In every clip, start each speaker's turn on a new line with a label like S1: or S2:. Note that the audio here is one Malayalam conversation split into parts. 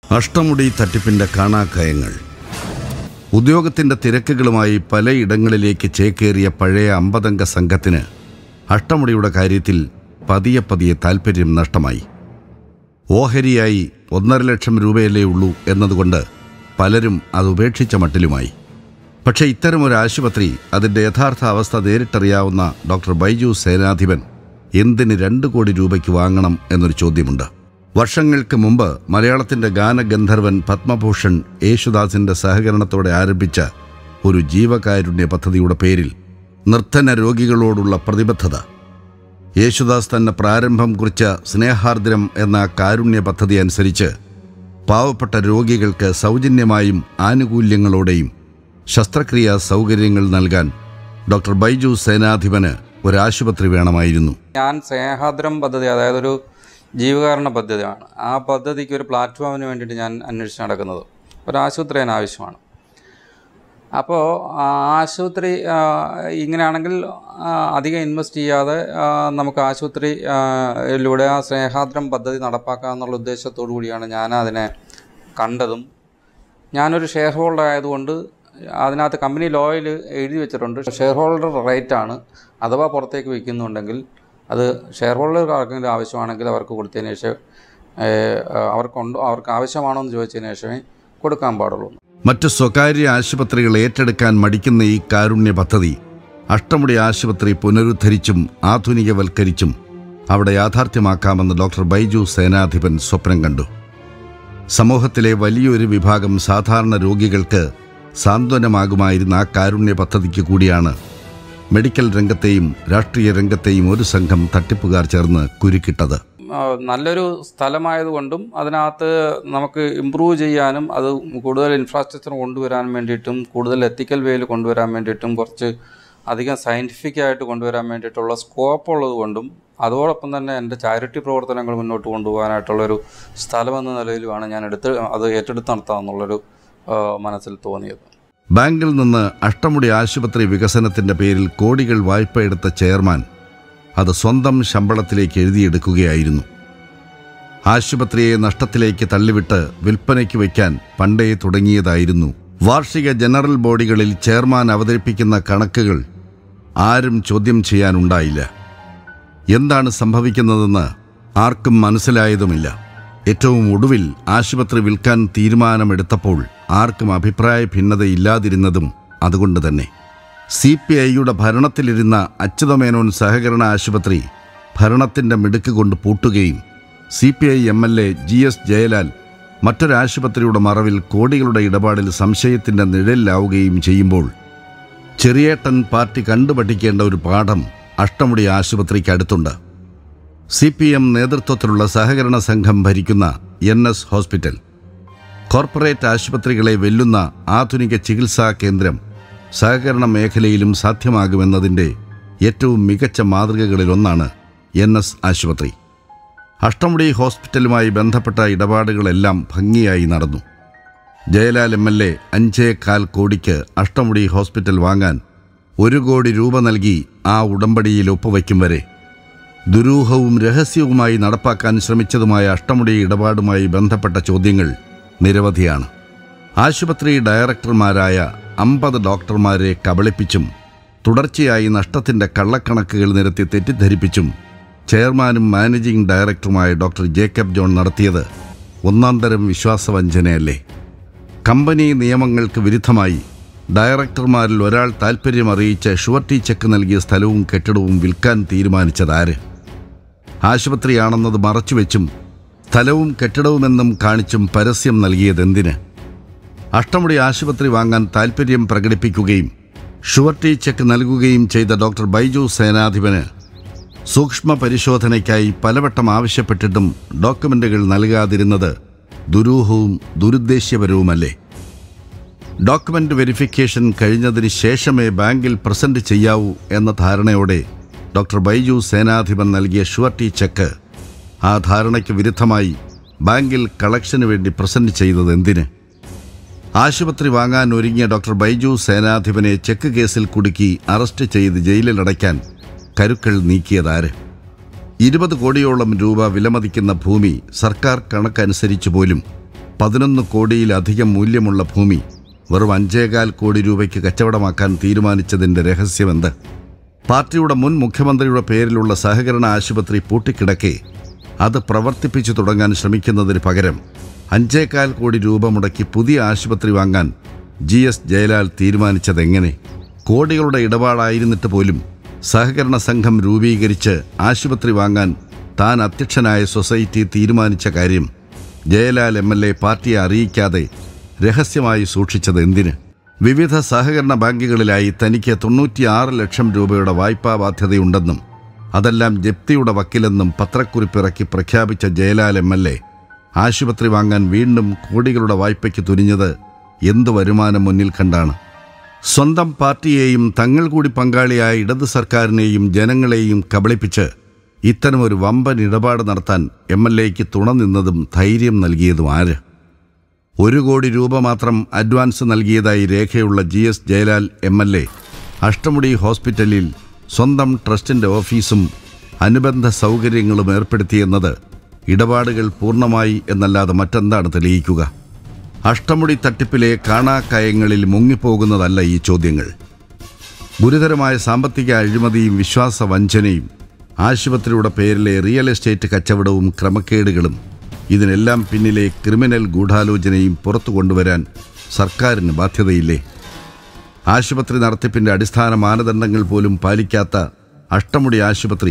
S1: അഷ്ടമുടി തട്ടിപ്പിന്റെ കാണാക്കയങ്ങൾ ഉദ്യോഗത്തിന്റെ തിരക്കുകളുമായി പലയിടങ്ങളിലേക്ക് ചേക്കേറിയ പഴയ അമ്പതംഗ സംഘത്തിന് അഷ്ടമുടിയുടെ കാര്യത്തിൽ പതിയെ പതിയെ താൽപ്പര്യം നഷ്ടമായി ഓഹരിയായി ഒന്നര ലക്ഷം രൂപയല്ലേ ഉള്ളൂ എന്നതുകൊണ്ട് പലരും അത് ഉപേക്ഷിച്ച മട്ടിലുമായി പക്ഷേ ഇത്തരമൊരു ആശുപത്രി അതിൻ്റെ യഥാർത്ഥ അവസ്ഥ നേരിട്ടറിയാവുന്ന ഡോക്ടർ ബൈജു സേനാധിപൻ എന്തിന് രണ്ട് കോടി രൂപയ്ക്ക് വാങ്ങണം എന്നൊരു ചോദ്യമുണ്ട് വർഷങ്ങൾക്ക് മുമ്പ് മലയാളത്തിൻ്റെ ഗാനഗന്ധർവൻ പത്മഭൂഷൺ യേശുദാസിൻ്റെ സഹകരണത്തോടെ ആരംഭിച്ച ഒരു ജീവകാരുണ്യ പദ്ധതിയുടെ പേരിൽ നിർധന രോഗികളോടുള്ള പ്രതിബദ്ധത യേശുദാസ് തന്നെ പ്രാരംഭം കുറിച്ച സ്നേഹാർദ്രം എന്ന കാരുണ്യ പദ്ധതി അനുസരിച്ച് പാവപ്പെട്ട രോഗികൾക്ക് സൗജന്യമായും ആനുകൂല്യങ്ങളോടെയും ശസ്ത്രക്രിയാ സൗകര്യങ്ങൾ നൽകാൻ ഡോക്ടർ ബൈജു സേനാധിപന് ഒരാശുപത്രി വേണമായിരുന്നു
S2: ഞാൻ സ്നേഹാദ്രം പദ്ധതി അതായത് ഒരു ജീവകാരുണ്യ പദ്ധതിയാണ് ആ പദ്ധതിക്ക് ഒരു പ്ലാറ്റ്ഫോമിന് വേണ്ടിയിട്ട് ഞാൻ അന്വേഷിച്ച് നടക്കുന്നത് ഒരു ആശുപത്രി അതിന് ആവശ്യമാണ് അപ്പോൾ ആശുപത്രി ആ, ഇങ്ങനെയാണെങ്കിൽ ആ, അധികം ഇൻവെസ്റ്റ് ചെയ്യാതെ ആ, നമുക്ക് ആശുപത്രി ആ, യിലൂടെ ആ സ്നേഹാദ്രം പദ്ധതി നടപ്പാക്കുക എന്നുള്ള ഉദ്ദേശത്തോടു കൂടിയാണ് ഞാൻ അതിനെ കണ്ടതും ഞാനൊരു ഷെയർ ഹോൾഡർ ആയതുകൊണ്ട് അതിനകത്ത് കമ്പനി ലോയിൽ എഴുതി വെച്ചിട്ടുണ്ട് ഷെയർ ഹോൾഡർ റേറ്റ് ആണ് അഥവാ പുറത്തേക്ക് വിൽക്കുന്നുണ്ടെങ്കിൽ അത് ഷെയർ ഹോൾഡർക്ക് ആർക്കെങ്കിലും ആവശ്യമാണെങ്കിൽ അവർക്ക് കൊടുത്തതിന് ശേഷം ഏഹ്, അവർക്കുണ്ടോ അവർക്ക് ആവശ്യമാണോ എന്ന് ചോദിച്ചതിന് ശേഷമേ കൊടുക്കാൻ പാടുള്ളൂ
S1: മറ്റ് സ്വകാര്യ ആശുപത്രികൾ ഏറ്റെടുക്കാൻ മടിക്കുന്ന ഈ കാരുണ്യ പദ്ധതി അഷ്ടമുടി ആശുപത്രി പുനരുദ്ധരിച്ചും ആധുനികവൽക്കരിച്ചും അവിടെ യാഥാർത്ഥ്യമാക്കാമെന്ന് ഡോക്ടർ ബൈജു സേനാധിപൻ സ്വപ്നം കണ്ടു സമൂഹത്തിലെ വലിയൊരു വിഭാഗം സാധാരണ രോഗികൾക്ക് സാന്ത്വനമാകുമായിരുന്ന ആ കാരുണ്യ പദ്ധതിക്ക് കൂടിയാണ് മെഡിക്കൽ രംഗത്തെയും രാഷ്ട്രീയ രംഗത്തെയും ഒരു സംഘം തട്ടിപ്പുകാർ ചേർന്ന് കുരുക്കിട്ടത്
S2: ആ, നല്ലൊരു സ്ഥലമായതുകൊണ്ടും അതിനകത്ത് നമുക്ക് ഇമ്പ്രൂവ് ചെയ്യാനും അത് കൂടുതൽ ഇൻഫ്രാസ്ട്രക്ചർ കൊണ്ടുവരാൻ വേണ്ടിയിട്ടും കൂടുതൽ എത്തിക്കൽ വേയിൽ കൊണ്ടുവരാൻ വേണ്ടിയിട്ടും കുറച്ച് അധികം സയൻറ്റിഫിക് ആയിട്ട് കൊണ്ടുവരാൻ വേണ്ടിയിട്ടുള്ള സ്കോപ്പ് ഉള്ളത് കൊണ്ടും അതോടൊപ്പം തന്നെ എൻ്റെ ചാരിറ്റി പ്രവർത്തനങ്ങൾ മുന്നോട്ട് കൊണ്ടുപോകാനായിട്ടുള്ളൊരു സ്ഥലമെന്ന നിലയിലുമാണ് ഞാൻ എടുത്ത് അത് ഏറ്റെടുത്ത് നടത്താമെന്നുള്ളൊരു ആ, മനസ്സിൽ തോന്നിയത്
S1: ബാങ്കിൽ നിന്ന് അഷ്ടമുടി ആശുപത്രി വികസനത്തിന്റെ പേരിൽ കോടികൾ വായ്പ എടുത്ത ചെയർമാൻ അത് സ്വന്തം ശമ്പളത്തിലേക്ക് എഴുതിയെടുക്കുകയായിരുന്നു ആശുപത്രിയെ നഷ്ടത്തിലേക്ക് തള്ളിവിട്ട് വിൽപ്പനയ്ക്ക് വയ്ക്കാൻ പണ്ടേ തുടങ്ങിയതായിരുന്നു വാർഷിക ജനറൽ ബോഡികളിൽ ചെയർമാൻ അവതരിപ്പിക്കുന്ന കണക്കുകൾ ആരും ചോദ്യം ചെയ്യാനുണ്ടായില്ല എന്താണ് സംഭവിക്കുന്നതെന്ന് ആർക്കും മനസ്സിലായതുമില്ല ഏറ്റവും ഒടുവിൽ ആശുപത്രി വിൽക്കാൻ തീരുമാനമെടുത്തപ്പോൾ ആർക്കും അഭിപ്രായ ഭിന്നതയില്ലാതിരുന്നതും അതുകൊണ്ട് തന്നെ സി പി ഐയുടെ ഭരണത്തിലിരുന്ന അച്യുതമേനോൻ സഹകരണ ആശുപത്രി ഭരണത്തിൻ്റെ മിടുക്ക് കൊണ്ട് പൂട്ടുകയും C P I M L A G S Jayalal മറ്റൊരാശുപത്രിയുടെ മറവിൽ കോടികളുടെ ഇടപാടിൽ സംശയത്തിൻ്റെ നിഴലിലാവുകയും ചെയ്യുമ്പോൾ ചെറിയേട്ടൻ പാർട്ടി കണ്ടുപഠിക്കേണ്ട ഒരു പാഠം അഷ്ടമുടി ആശുപത്രിക്ക് അടുത്തുണ്ട് സി പി എം നേതൃത്വത്തിലുള്ള സഹകരണ സംഘം ഭരിക്കുന്ന എൻ എസ് ഹോസ്പിറ്റൽ കോർപ്പറേറ്റ് ആശുപത്രികളെ വെല്ലുന്ന ആധുനിക ചികിത്സാ കേന്ദ്രം സഹകരണ മേഖലയിലും സാധ്യമാകുമെന്നതിൻ്റെ ഏറ്റവും മികച്ച മാതൃകകളിലൊന്നാണ് എൻ എസ് ആശുപത്രി അഷ്ടമുടി ഹോസ്പിറ്റലുമായി ബന്ധപ്പെട്ട ഇടപാടുകളെല്ലാം ഭംഗിയായി നടന്നു ജയലാൽ എം എൽ എ അഞ്ചേകാൽ കോടിക്ക് അഷ്ടമുടി ഹോസ്പിറ്റൽ വാങ്ങാൻ ഒരു കോടി രൂപ നൽകി ആ ഉടമ്പടിയിൽ ഒപ്പുവയ്ക്കും വരെ ദുരൂഹവും രഹസ്യവുമായി നടപ്പാക്കാൻ ശ്രമിച്ചതുമായ അഷ്ടമുടി ഇടപാടുമായി ബന്ധപ്പെട്ട ചോദ്യങ്ങൾ നിരവധിയാണ് ആശുപത്രി ഡയറക്ടർമാരായ അമ്പത് ഡോക്ടർമാരെ കബളിപ്പിച്ചും തുടർച്ചയായി നഷ്ടത്തിൻ്റെ കള്ളക്കണക്കുകൾ നിരത്തി തെറ്റിദ്ധരിപ്പിച്ചും ചെയർമാനും മാനേജിംഗ് ഡയറക്ടറുമായ ഡോക്ടർ ജേക്കബ് ജോൺ നടത്തിയത് ഒന്നാം തരം വിശ്വാസവഞ്ചനയല്ലേ കമ്പനി നിയമങ്ങൾക്ക് വിരുദ്ധമായി ഡയറക്ടർമാരിൽ ഒരാൾ താൽപ്പര്യം അറിയിച്ച് ഷുവർട്ടി ചെക്ക് നൽകിയ സ്ഥലവും കെട്ടിടവും വിൽക്കാൻ തീരുമാനിച്ചതാര് ആശുപത്രിയാണെന്നത് മറച്ചുവെച്ചും സ്ഥലവും കെട്ടിടവുമെന്നും കാണിച്ചും പരസ്യം നൽകിയതെന്തിന് അഷ്ടമുടി ആശുപത്രി വാങ്ങാൻ താൽപ്പര്യം പ്രകടിപ്പിക്കുകയും ഷുവർട്ടി ചെക്ക് നൽകുകയും ചെയ്ത ഡോക്ടർ ബൈജു സേനാധിപന് സൂക്ഷ്മ പരിശോധനയ്ക്കായി പലവട്ടം ആവശ്യപ്പെട്ടിട്ടും ഡോക്യുമെന്റുകൾ നൽകാതിരുന്നത് ദുരൂഹവും ദുരുദ്ദേശ്യപരവുമല്ലേ ഡോക്യുമെന്റ് വെരിഫിക്കേഷൻ കഴിഞ്ഞതിന് ശേഷമേ ബാങ്കിൽ പ്രസന്റ് ചെയ്യാവൂ എന്ന ധാരണയോടെ ഡോക്ടർ ബൈജു സേനാധിപൻ നൽകിയ ഷുവർട്ടി ചെക്ക് ആ ധാരണയ്ക്ക് വിരുദ്ധമായി ബാങ്കിൽ കളക്ഷന് വേണ്ടി പ്രസന്റ് ചെയ്തത് എന്തിന് ആശുപത്രി വാങ്ങാൻ ഒരുങ്ങിയ ഡോക്ടർ ബൈജു സേനാധിപനെ ചെക്ക് കേസിൽ കുടുക്കി അറസ്റ്റ് ചെയ്ത് ജയിലിലടയ്ക്കാൻ കരുക്കൾ നീക്കിയതാര് ഇരുപത് കോടിയോളം രൂപ വിലമതിക്കുന്ന ഭൂമി സർക്കാർ കണക്കനുസരിച്ച് പോലും പതിനൊന്ന് കോടിയിലധികം മൂല്യമുള്ള ഭൂമി വെറും അഞ്ചേകാൽ കോടി രൂപയ്ക്ക് കച്ചവടമാക്കാൻ തീരുമാനിച്ചതിൻ്റെ രഹസ്യമെന്ത് പാർട്ടിയുടെ മുൻ മുഖ്യമന്ത്രിയുടെ പേരിലുള്ള സഹകരണ ആശുപത്രി പൂട്ടിക്കിടക്കെ അത് പ്രവർത്തിപ്പിച്ചു തുടങ്ങാൻ ശ്രമിക്കുന്നതിന് പകരം അഞ്ചേകാൽ കോടി രൂപ മുടക്കി പുതിയ ആശുപത്രി വാങ്ങാൻ ജി എസ് ജയലാൽ തീരുമാനിച്ചതെങ്ങനെ കോടികളുടെ ഇടപാടായിരുന്നിട്ട് പോലും സഹകരണ സംഘം രൂപീകരിച്ച് ആശുപത്രി വാങ്ങാൻ താൻ അധ്യക്ഷനായ സൊസൈറ്റി തീരുമാനിച്ച കാര്യം ജയലാൽ എം എൽ എ പാർട്ടിയെ അറിയിക്കാതെ രഹസ്യമായി സൂക്ഷിച്ചത് എന്തിന് വിവിധ സഹകരണ ബാങ്കുകളിലായി തനിക്ക് തൊണ്ണൂറ്റിയാറ് ലക്ഷം രൂപയുടെ വായ്പാ ബാധ്യതയുണ്ടെന്നും അതെല്ലാം ജപ്തിയുടെ വക്കിലെന്നും പത്രക്കുറിപ്പിറക്കി പ്രഖ്യാപിച്ച ജയലാൽ എം എൽ എ ആശുപത്രി വാങ്ങാൻ വീണ്ടും കോടികളുടെ വായ്പയ്ക്ക് തുനിഞ്ഞത് എന്തു വരുമാനം മുന്നിൽ കണ്ടാണ് സ്വന്തം പാർട്ടിയെയും തങ്ങൾ കൂടി പങ്കാളിയായ ഇടത് സർക്കാരിനെയും ജനങ്ങളെയും കബളിപ്പിച്ച് ഇത്തരമൊരു വമ്പൻ ഇടപാട് നടത്താൻ എം എൽ എക്ക് തുണ നിന്നതും ധൈര്യം നൽകിയതും ആര് ഒരു കോടി രൂപ മാത്രം അഡ്വാൻസ് നൽകിയതായി രേഖയുള്ള G S Jayalal M L A Ashtamudi ഹോസ്പിറ്റലിൽ സ്വന്തം ട്രസ്റ്റിൻ്റെ ഓഫീസും അനുബന്ധ സൗകര്യങ്ങളും ഏർപ്പെടുത്തിയെന്നത് ഇടപാടുകൾ പൂർണ്ണമായി എന്നല്ലാതെ മറ്റെന്താണ് തെളിയിക്കുക അഷ്ടമുടി തട്ടിപ്പിലെ കാണാക്കയങ്ങളിൽ മുങ്ങിപ്പോകുന്നതല്ല ഈ ചോദ്യങ്ങൾ ഗുരുതരമായ സാമ്പത്തിക അഴിമതിയും വിശ്വാസ വഞ്ചനയും ആശുപത്രിയുടെ പേരിലെ റിയൽ എസ്റ്റേറ്റ് കച്ചവടവും ക്രമക്കേടുകളും ഇതിനെല്ലാം പിന്നിലെ ക്രിമിനൽ ഗൂഢാലോചനയും പുറത്തു കൊണ്ടുവരാൻ സർക്കാരിന് ബാധ്യതയില്ലേ ആശുപത്രി നടത്തിപ്പിൻ്റെ അടിസ്ഥാന മാനദണ്ഡങ്ങൾ പോലും പാലിക്കാത്ത അഷ്ടമുടി ആശുപത്രി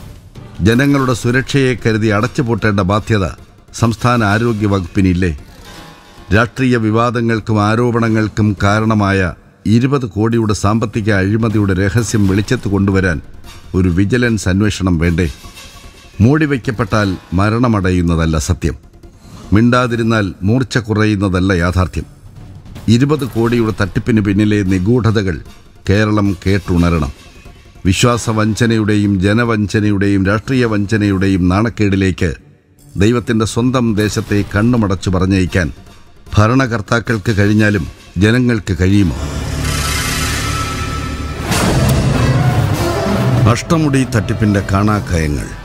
S1: ജനങ്ങളുടെ സുരക്ഷയെ കരുതി അടച്ചുപൂട്ടേണ്ട ബാധ്യത സംസ്ഥാന ആരോഗ്യ വകുപ്പിനില്ലേ രാഷ്ട്രീയ വിവാദങ്ങൾക്കും ആരോപണങ്ങൾക്കും കാരണമായ ഇരുപത് കോടിയുടെ സാമ്പത്തിക അഴിമതിയുടെ രഹസ്യം വെളിച്ചത്ത് കൊണ്ടുവരാൻ ഒരു വിജിലൻസ് അന്വേഷണം വേണ്ടേ മൂടിവയ്ക്കപ്പെട്ടാൽ മരണമടയുന്നതല്ല സത്യം മിണ്ടാതിരുന്നാൽ മൂർച്ച കുറയുന്നതല്ല യാഥാർത്ഥ്യം ഇരുപത് കോടിയുടെ തട്ടിപ്പിന് പിന്നിലെ നിഗൂഢതകൾ കേരളം കേട്ടുണരണം വിശ്വാസവഞ്ചനയുടെയും ജനവഞ്ചനയുടെയും രാഷ്ട്രീയ വഞ്ചനയുടെയും നാണക്കേടിലേക്ക് ദൈവത്തിൻ്റെ സ്വന്തം ദേശത്തെ കണ്ണുമടച്ചു പറഞ്ഞയക്കാൻ ഭരണകർത്താക്കൾക്ക് കഴിഞ്ഞാലും ജനങ്ങൾക്ക് കഴിയുമോ അഷ്ടമുടി തട്ടിപ്പിൻ്റെ കാണാക്കയങ്ങൾ